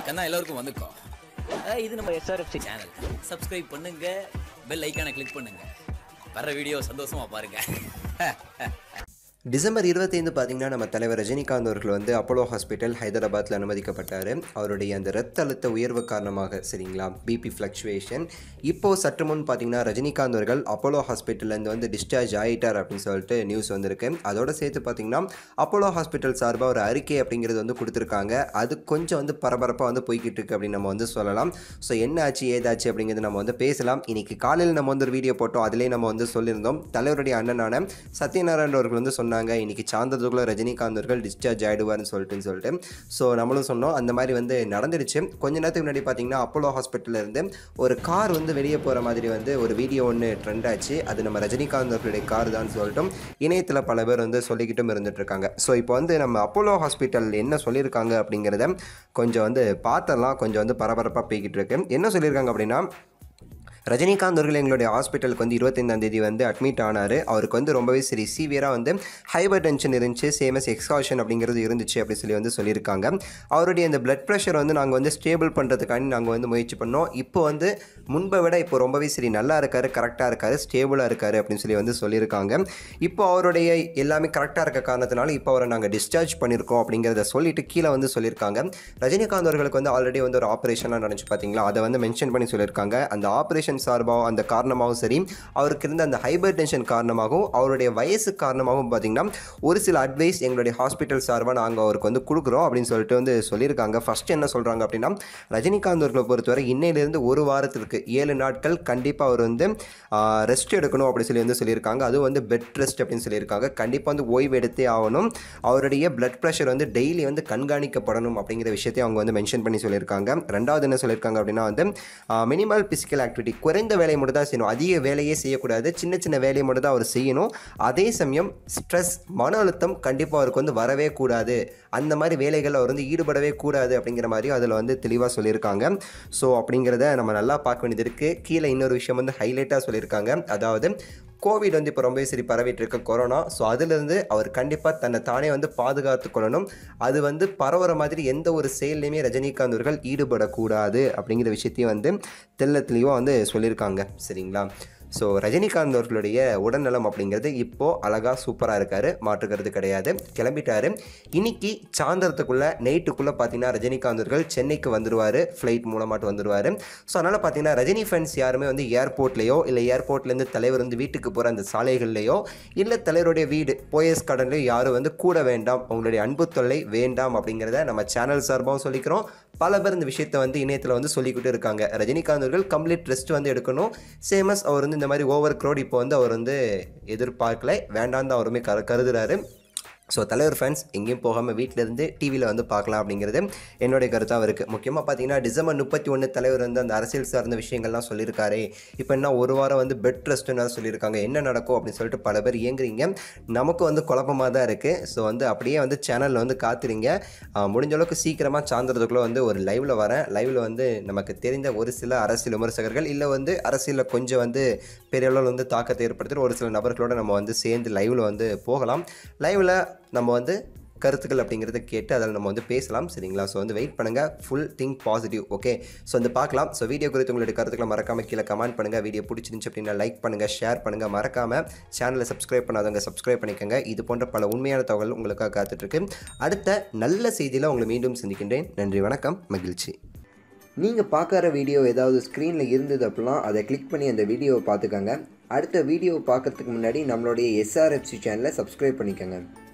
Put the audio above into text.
கண்ணா எல்லாருக்கும் வந்துக்கோ அஹ் இது நம்ம எஸ்ஆர்எஃப்சி சேனல் சப்ஸ்கிரைப் பண்ணுங்க பெல் ஐக்கானை கிளிக் பண்ணுங்க வர்ற வீடியோ சந்தோஷமா பாருங்க டிசம்பர் இருபத்தைந்து பார்த்தீங்கன்னா நம்ம தலைவர் ரஜினிகாந்த் அவர்கள் வந்து அப்போலோ ஹாஸ்பிட்டல் ஹைதராபாத்தில் அனுமதிக்கப்பட்டார் அவருடைய அந்த ரத்த அழுத்த உயர்வு காரணமாக சரிங்களா பிபி ஃப்ளக்சுவேஷன் இப்போது சற்று முன் பார்த்தீங்கன்னா ரஜினிகாந்த் அவர்கள் அப்போலோ ஹாஸ்பிட்டல்லேருந்து வந்து டிஸ்சார்ஜ் ஆகிட்டார் அப்படின்னு சொல்லிட்டு நியூஸ் வந்திருக்கு அதோட சேர்த்து பார்த்தீங்கன்னா அப்போலோ ஹாஸ்பிட்டல் சார்பாக ஒரு அறிக்கை அப்படிங்கிறது வந்து கொடுத்துருக்காங்க அது கொஞ்சம் வந்து பரபரப்பாக வந்து போய்கிட்டு இருக்கு அப்படின்னு நம்ம வந்து சொல்லலாம் ஸோ என்ன ஆச்சு ஏதாச்சு அப்படிங்கிறது நம்ம வந்து பேசலாம் இன்னைக்கு காலையில் நம்ம வந்து ஒரு வீடியோ போட்டோம் அதிலே நம்ம வந்து சொல்லியிருந்தோம் தலைவருடைய அண்ணனான சத்யநாராயண் அவர்கள் வந்து சொன்னாங்க இன்னைக்கு சாந்ததுக்குள்ள ரஜினிகாந்த் அவர்கள் டிஸ்சார்ஜ் ஆகிடுவார்னு சொல்லிட்டுன்னு சொல்லிட்டு ஸோ நம்மளும் சொன்னோம் அந்த மாதிரி வந்து நடந்துடுச்சு கொஞ்ச நேரத்துக்கு முன்னாடி பார்த்தீங்கன்னா அப்போலோ ஹாஸ்பிட்டல்ல இருந்து ஒரு கார் வந்து வெளியே போகிற மாதிரி வந்து ஒரு வீடியோ ஒன்று ட்ரெண்ட் ஆச்சு அது நம்ம ரஜினிகாந்த் அவர்களுடைய கார் தான் சொல்லிட்டும் இணையத்தில் பல பேர் வந்து சொல்லிக்கிட்டும் இருந்துட்டு இருக்காங்க ஸோ இப்போ வந்து நம்ம அப்போலோ ஹாஸ்பிட்டல் என்ன சொல்லியிருக்காங்க அப்படிங்கிறத கொஞ்சம் வந்து பார்த்தலாம் கொஞ்சம் வந்து பரபரப்பாக போய்கிட்டு இருக்கு என்ன சொல்லியிருக்காங்க அப்படின்னா ரஜினிகாந்த் அவர்கள் எங்களுடைய ஹாஸ்பிட்டலுக்கு வந்து இருபத்தைந்தாம் தேதி வந்து அட்மிட் ஆனார் அவருக்கு வந்து ரொம்பவே சரி சீவியராக வந்து ஹைபர் டென்ஷன் இருந்துச்சு சேமஸ் எக்ஸ்காஷன் அப்படிங்கிறது இருந்துச்சு அப்படி சொல்லி வந்து சொல்லியிருக்காங்க அவருடைய அந்த பிளட் ப்ரெஷர் வந்து நாங்கள் வந்து ஸ்டேபிள் பண்ணுறதுக்காண்டி நாங்கள் வந்து முயற்சி பண்ணோம் இப்போ வந்து முன்பை விட இப்போ ரொம்பவே சரி நல்லா இருக்காரு கரெக்டாக இருக்காரு ஸ்டேபிளாக இருக்காரு அப்படின்னு சொல்லி வந்து சொல்லியிருக்காங்க இப்போ அவருடைய எல்லாமே கரெக்டாக இருக்க காரணத்தினால இப்போ அவரை நாங்கள் டிஸ்சார்ஜ் பண்ணியிருக்கோம் அப்படிங்கிறத சொல்லிட்டு கீழே வந்து சொல்லியிருக்காங்க ரஜினிகாந்த் அவர்களுக்கு வந்து ஆல்ரெடி வந்து ஒரு ஆப்ரேஷன்லாம் நடந்துச்சு பார்த்தீங்களா அதை வந்து மென்ஷன் பண்ணி சொல்லியிருக்காங்க அந்த ஆப்ரேஷன் சார்பாகவும் அந்த காரணமாகவும் சரி அவருக்கு இருந்த அந்த ஹைபர் டென்ஷன் காரணமாகவும் அவருடைய வயசு காரணமாகவும் பார்த்தீங்கன்னா ஒரு சில அட்வைஸ் எங்களுடைய ஹாஸ்பிட்டல் சார்பாக நாங்கள் அவருக்கு வந்து கொடுக்குறோம் அப்படின்னு சொல்லிட்டு வந்து சொல்லியிருக்காங்க ஃபர்ஸ்ட் என்ன சொல்கிறாங்க அப்படின்னா ரஜினிகாந்த் அவர்களை பொறுத்தவரை இன்னையிலேருந்து ஒரு வாரத்திற்கு ஏழு நாட்கள் கண்டிப்பாக அவர் வந்து ரெஸ்ட் எடுக்கணும் அப்படி சொல்லி வந்து சொல்லியிருக்காங்க அதுவும் வந்து பெட் ரெஸ்ட் அப்படின்னு சொல்லியிருக்காங்க கண்டிப்பாக வந்து ஓய்வு எடுத்தே ஆகணும் அவருடைய பிளட் ப்ரெஷர் வந்து டெய்லி வந்து கண்காணிக்கப்படணும் அப்படிங்கிற விஷயத்தையும் அவங்க வந்து மென்ஷன் பண்ணி சொல்லியிருக்காங்க ரெண்டாவது என்ன சொல்லியிருக்காங்க அப்படின்னா வந்து மினிமல் பிசிக்கல் ஆக்டிவிட்டி குறைந்த வேலையை மட்டும் தான் செய்யணும் அதிக வேலையே செய்யக்கூடாது சின்ன சின்ன வேலையை மட்டும் தான் அவர் செய்யணும் அதே சமயம் ஸ்ட்ரெஸ் மன அழுத்தம் கண்டிப்பாக அவருக்கு வந்து வரவே கூடாது அந்த மாதிரி வேலைகள் அவர் வந்து ஈடுபடவே கூடாது அப்படிங்கிற மாதிரி அதில் வந்து தெளிவாக சொல்லியிருக்காங்க ஸோ அப்படிங்கிறத நம்ம நல்லா பார்க்க வேண்டியது இருக்குது கீழே இன்னொரு விஷயம் வந்து ஹைலைட்டாக சொல்லியிருக்காங்க அதாவது கோவிட் வந்து இப்போ ரொம்பவே சரி பரவிட்டு இருக்க கொரோனா ஸோ அதுலேருந்து அவர் கண்டிப்பாக தன்னை தானே வந்து பாதுகாத்து கொள்ளணும் அது வந்து பரவுற மாதிரி எந்த ஒரு செயல்லையுமே ரஜினிகாந்த் அவர்கள் ஈடுபடக்கூடாது அப்படிங்கிற விஷயத்தையும் வந்து தெள்ள தெளிவாக வந்து சொல்லியிருக்காங்க சரிங்களா ஸோ ரஜினிகாந்த் அவர்களுடைய உடல்நலம் அப்படிங்கிறது இப்போது அழகாக சூப்பராக இருக்கார் மாற்றுக்கிறது கிடையாது கிளம்பிட்டாரு இன்னைக்கு சாயந்தரத்துக்குள்ளே நைட்டுக்குள்ளே பார்த்தீங்கன்னா ரஜினிகாந்த் அவர்கள் சென்னைக்கு வந்துடுவார் ஃப்ளைட் மூலமாட்டு வந்துடுவார் ஸோ அதனால் பார்த்தீங்கன்னா ரஜினி ஃபேன்ஸ் யாருமே வந்து ஏர்போர்ட்லேயோ இல்லை ஏர்போர்ட்லேருந்து தலைவர் வந்து வீட்டுக்கு போகிற அந்த சாலைகள்லையோ இல்லை தலைவருடைய வீடு போயஸ் கடன்லையோ யாரும் வந்து கூட வேண்டாம் உங்களுடைய அன்பு தொல்லை வேண்டாம் அப்படிங்கிறத நம்ம சேனல் சார்பாகவும் சொல்லிக்கிறோம் பல பேர் இந்த விஷயத்தை வந்து இணையத்தில் வந்து சொல்லிக்கிட்டு இருக்காங்க ரஜினிகாந்த் அவர்கள் கம்ப்ளீட் ரெஸ்ட் வந்து எடுக்கணும் சேமஸ் அவர் வந்து இந்த மாதிரி ஓவர் க்ரௌட் இப்போ வந்து அவர் வந்து எதிர்பார்க்கல வேண்டாம் தான் அவருமே கரு கருதுறாரு ஸோ தலைவர் ஃபேன்ஸ் எங்கேயும் போகாமல் வீட்டிலேருந்து டிவியில் வந்து பார்க்கலாம் அப்படிங்கிறது என்னுடைய கருத்தாக இருக்குது முக்கியமாக பார்த்தீங்கன்னா டிசம்பர் முப்பத்தி ஒன்று தலைவர் வந்து அந்த அரசியல் சார்ந்த விஷயங்கள்லாம் சொல்லியிருக்காரு இப்போ என்ன ஒரு வாரம் வந்து பெட் ரெஸ்ட்டுன்னு சொல்லியிருக்காங்க என்ன நடக்கும் அப்படின்னு சொல்லிட்டு பல பேர் இயங்குறீங்க நமக்கு வந்து குழப்பமாக தான் இருக்குது ஸோ வந்து அப்படியே வந்து சேனலில் வந்து காத்துறீங்க ஆஹ் முடிஞ்ச அளவுக்கு சீக்கிரமாக சாயந்தரத்துக்குள்ளே வந்து ஒரு லைவில் வரேன் லைவில் வந்து நமக்கு தெரிந்த ஒரு சில அரசியல் விமர்சகர்கள் இல்லை வந்து அரசியலில் கொஞ்சம் வந்து பெரிய அளவில் வந்து தாக்கத்தை ஏற்படுத்துகிற ஒரு சில நபர்களோட நம்ம வந்து சேர்ந்து லைவில் வந்து போகலாம் லைவில் நம்ம வந்து கருத்துக்கள் அப்படிங்கிறத கேட்டு அதில் நம்ம வந்து பேசலாம் சரிங்களா ஸோ வந்து வெயிட் பண்ணுங்கள் full think positive okay so வந்து பார்க்கலாம் ஸோ வீடியோ குறித்து உங்களுடைய கருத்துக்களை மறக்காமல் கீழே கமெண்ட் பண்ணுங்கள் வீடியோ பிடிச்சிருந்துச்சு அப்படின்னா லைக் பண்ணுங்கள் ஷேர் பண்ணுங்கள் மறக்காமல் சேனலை சப்ஸ்கிரைப் பண்ணாதவங்க சப்ஸ்கிரைப் பண்ணிக்கோங்க இது போன்ற பல உண்மையான தகவல் உங்களுக்காக காத்துட்ருக்கு அடுத்த நல்ல செய்தியில் உங்களை மீண்டும் சந்திக்கின்றேன் நன்றி வணக்கம் மகிழ்ச்சி நீங்கள் பார்க்குற வீடியோ ஏதாவது ஸ்க்ரீனில் இருந்தது அப்படின்னா அதை கிளிக் பண்ணி அந்த வீடியோவை பார்த்துக்கோங்க அடுத்த வீடியோ பார்க்குறதுக்கு முன்னாடி நம்மளுடைய எஸ்ஆர்எஃப்சி சேனலை சப்ஸ்கிரைப் பண்ணிக்கோங்க